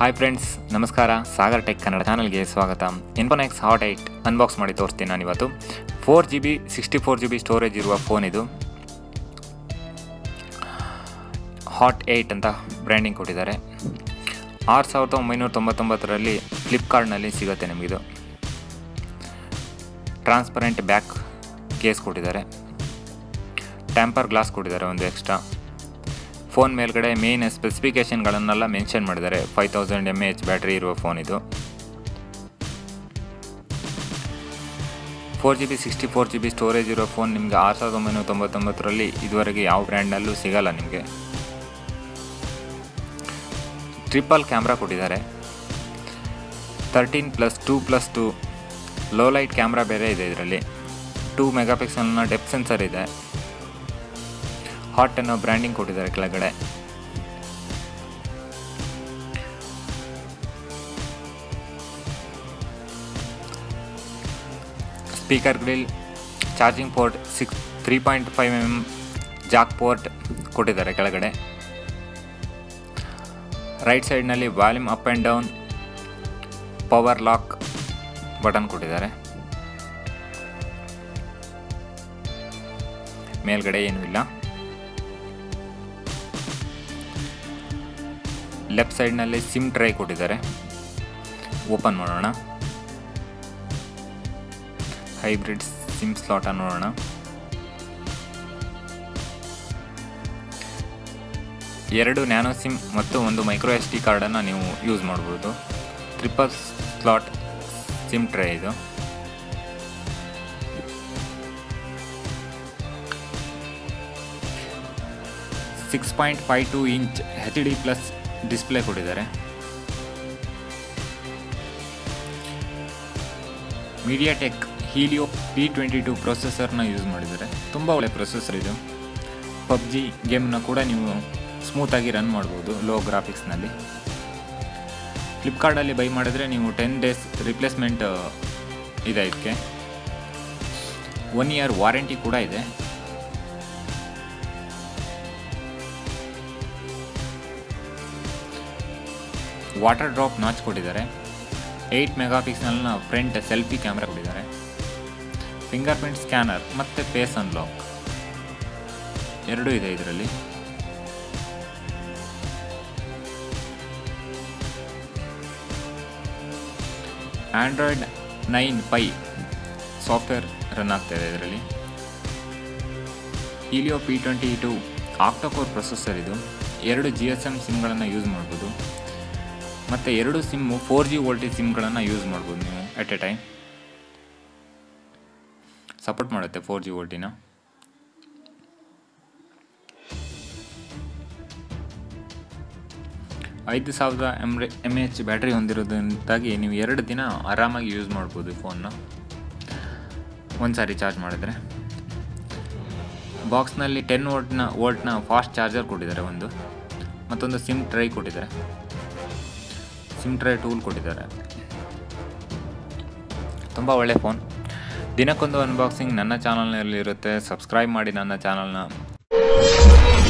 hi friends ನಮಸ್ಕಾರ Sagar tech Kannada ಚಾನಲ್ಗೆ ಸ್ವಾಗತ ಇನ್ಫೋನೆಕ್ಸ್ ಹಾಟ್ ಏಯ್ಟ್ ಅನ್ಬಾಕ್ಸ್ ಮಾಡಿ ತೋರಿಸ್ತೀನಿ ನಾನು ಇವತ್ತು four G B sixty four G B storage ಇರುವ ಫೋನ್ ಇದು ಹಾಟ್ ಏಯ್ಟ್ ಅಂತ ಬ್ರ್ಯಾಂಡಿಂಗ್ ಕೊಟ್ಟಿದ್ದಾರೆ ಆರು ಸಾವಿರದ ಒಂಬೈನೂರ ತೊಂಬತ್ತೊಂಬತ್ತರಲ್ಲಿ ಫ್ಲಿಪ್ಕಾರ್ಟ್ನಲ್ಲಿ ಸಿಗುತ್ತೆ ನಿಮಗಿದು ಟ್ರಾನ್ಸ್ಪರೆಂಟ್ ಬ್ಯಾಕ್ ಕೇಸ್ ಕೊಟ್ಟಿದ್ದಾರೆ ಟ್ಯಾಂಪರ್ ಗ್ಲಾಸ್ ಕೊಟ್ಟಿದ್ದಾರೆ ಒಂದು ಎಕ್ಸ್ಟ್ರಾ ಫೋನ್ ಮೇಲ್ಗಡೆ ಮೇನ್ ಸ್ಪೆಸಿಫಿಕೇಷನ್ಗಳನ್ನೆಲ್ಲ ಮೆನ್ಷನ್ ಮಾಡಿದ್ದಾರೆ five thousand M A H battery ಇರುವ ಫೋನ್ ಇದು four G B sixty four G B storage ಇರೋ ಫೋನ್ ನಿಮಗೆ ಆರು ಸಾವಿರದ ಒಂಬೈನೂರ ತೊಂಬತ್ತೊಂಬತ್ತರಲ್ಲಿ ಇದುವರೆಗೆ ಯಾವ ಬ್ರ್ಯಾಂಡಲ್ಲೂ ಸಿಗಲ್ಲ ನಿಮಗೆ ಟ್ರಿಪಲ್ ಕ್ಯಾಮ್ರಾ ಕೊಟ್ಟಿದ್ದಾರೆ thirteen plus two plus two low light camera ಬೇರೆ ಇದೆ ಇದರಲ್ಲಿ ಟೂ ಮೆಗಾ ಪಿಕ್ಸೆಲ್ನ ಡೆಪ್ ಸೆನ್ಸರ್ ಇದೆ ಹಾಟ್ ಅನ್ನೋ ಬ್ರ್ಯಾಂಡಿಂಗ್ ಕೊಟ್ಟಿದ್ದಾರೆ ಕೆಳಗಡೆ speaker grill charging port six three point five M M jack port ಕೊಟ್ಟಿದ್ದಾರೆ ಕೆಳಗಡೆ ರೈಟ್ ಸೈಡ್ನಲ್ಲಿ volume up and down power lock button ಕೊಟ್ಟಿದ್ದಾರೆ ಮೇಲ್ಗಡೆ ಏನೂ ಇಲ್ಲ ಲೆಫ್ಟ್ ಸೈಡ್ನಲ್ಲಿ ಸಿಮ್ ಟ್ರೈ ಕೊಟ್ಟಿದ್ದಾರೆ ಓಪನ್ ಮಾಡೋಣ ಹೈಬ್ರಿಡ್ ಸಿಮ್ ಸ್ಲಾಟ ನೋಡೋಣ ಎರಡು ನ್ಯಾನೋ ಸಿಮ್ ಮತ್ತು ಒಂದು ಮೈಕ್ರೋ ಎಸ್ ಡಿ ಕಾರ್ಡನ್ನು ನೀವು ಯೂಸ್ ಮಾಡ್ಬೋದು ಟ್ರಿಪಲ್ ಸ್ಲಾಟ್ ಸಿಮ್ ಟ್ರೇ ಇದು six point five two inch H D plus display ಕೊಟ್ಟಿದ್ದಾರೆ MediaTek Helio P twenty two ಪ್ರೊಸೆಸರ್ನ ಯೂಸ್ ಮಾಡಿದ್ದಾರೆ ತುಂಬ ಒಳ್ಳೆ ಪ್ರೊಸೆಸರ್ ಇದು ಪಬ್ಜಿ ಗೇಮ್ನ ಕೂಡ ನೀವು ಸ್ಮೂತಾಗಿ ರನ್ ಮಾಡ್ಬೋದು ಲೋ ಗ್ರಾಫಿಕ್ಸ್ನಲ್ಲಿ ಫ್ಲಿಪ್ಕಾರ್ಟಲ್ಲಿ ಬೈ ಮಾಡಿದ್ರೆ ನೀವು ಟೆನ್ ಡೇಸ್ ರಿಪ್ಲೇಸ್ಮೆಂಟ್ ಇದೆ ಇದಕ್ಕೆ ಒನ್ ಇಯರ್ ವಾರಂಟಿ ಕೂಡ ಇದೆ ವಾಟರ್ ಡ್ರಾಪ್ ನಾಚ್ ಕೊಟ್ಟಿದ್ದಾರೆ ಏಯ್ಟ್ ಮೆಗಾ ಪಿಕ್ಸೆಲ್ನ ಫ್ರಂಟ್ ಸೆಲ್ಫಿ ಕ್ಯಾಮ್ರಾ ಕೊಟ್ಟಿದ್ದಾರೆ ಫಿಂಗರ್ ಪ್ರಿಂಟ್ ಸ್ಕ್ಯಾನರ್ ಮತ್ತು ಫೇಸ್ ಅನ್ಲಾಕ್ ಎರಡೂ ಇದೆ ಇದರಲ್ಲಿ Android nine Pie software run ಆಗ್ತಾಯಿದೆ ಇದರಲ್ಲಿ Helio P twenty two octacore processor ಇದು ಎರಡು ಜಿ ಎಸ್ ಎಮ್ ಸಿಮ್ಗಳನ್ನು ಯೂಸ್ ಮಾಡ್ಬೋದು ಮತ್ತು ಎರಡು ಸಿಮ್ಮು ಫೋರ್ ಜಿ ವೋಲ್ಟೇಜ್ ಸಿಮ್ಗಳನ್ನು ಯೂಸ್ ಮಾಡ್ಬೋದು ನೀವು ಎಟ್ ಎ ಟೈಮ್ ಸಪೋರ್ಟ್ ಮಾಡುತ್ತೆ ಫೋರ್ ಜಿ ವೋಲ್ಟಿನ ಐದು ಸಾವಿರದ ಎಮ್ ಎಮ್ ಎಚ್ ಬ್ಯಾಟ್ರಿ ಹೊಂದಿರೋದ್ರಿಂದಾಗಿ ನೀವು ಎರಡು ದಿನ ಆರಾಮಾಗಿ ಯೂಸ್ ಮಾಡ್ಬೋದು ಫೋನ್ನ ಒಂದು ಸಾರಿ ಚಾರ್ಜ್ ಮಾಡಿದ್ರೆ ಬಾಕ್ಸ್ನಲ್ಲಿ ಟೆನ್ ವೋಲ್ಟ್ನ ವೋಲ್ಟ್ನ ಫಾಸ್ಟ್ ಚಾರ್ಜರ್ ಕೊಟ್ಟಿದ್ದಾರೆ ಒಂದು ಮತ್ತೊಂದು ಸಿಮ್ ಟ್ರೈ ಕೊಟ್ಟಿದ್ದಾರೆ ಸಿಮ್ ಟ್ರೈ ಟೂಲ್ ಕೊಟ್ಟಿದ್ದಾರೆ ತುಂಬ ಒಳ್ಳೆ ಫೋನ್ ದಿನಕ್ಕೊಂದು ಅನ್ಬಾಕ್ಸಿಂಗ್ ನನ್ನ ಚಾನಲ್ನಲ್ಲಿ ಇರುತ್ತೆ ಸಬ್ಸ್ಕ್ರೈಬ್ ಮಾಡಿ ನನ್ನ ಚಾನಲ್ನ